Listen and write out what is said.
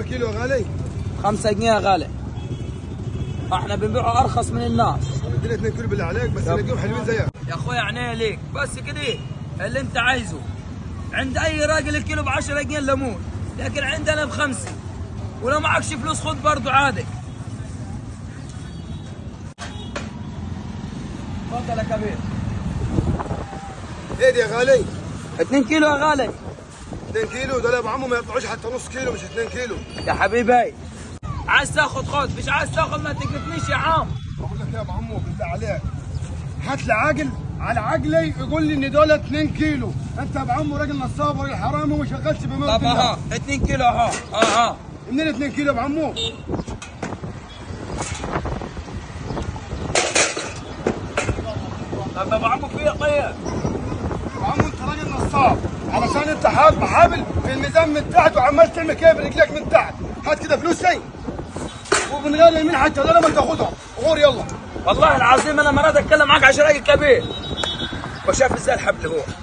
الكيلو يا غالي خمسة جنيه يا غالي احنا بنبيعه ارخص من الناس اديني 2 كيلو بالله عليك بس طب. الاقيهم حلوين زيك يا اخويا عينيا ليك بس كده اللي انت عايزه عند اي راجل الكيلو ب 10 جنيه الليمون لكن عندنا بخمسه ولو معكش فلوس خد برضه عادي اتفضل يا كبير ايه دي يا غالي 2 كيلو يا غالي 2 كيلو دول يا ابو عمو ما يطلعوش حتى نص كيلو مش 2 كيلو يا حبيبي عايز تاخد خد مش عايز تاخد ما تكتنيش يا عم بقول لك يا ابو عمو بالله عليك هات لي عقل على عقلي يقول لي ان دول 2 كيلو انت يا ابو عمو راجل نصاب وراجل حرامي وما شغلش بموت طب اها 2 كيلو اها اها منين 2 كيلو يا ابو عمو طب يا ابو عمو في طيب ابو عمو انت راجل نصاب علشان انت حاط حبل في الميزان من تحت وعمال تعمل كيف رجلك من تحت هات كده فلوسي ومن غير يمين حتى ولا ما تاخدهم غور يلا والله العظيم انا مرات اتكلم معاك عشان راجل كبير وشاف ازاي الحبل هو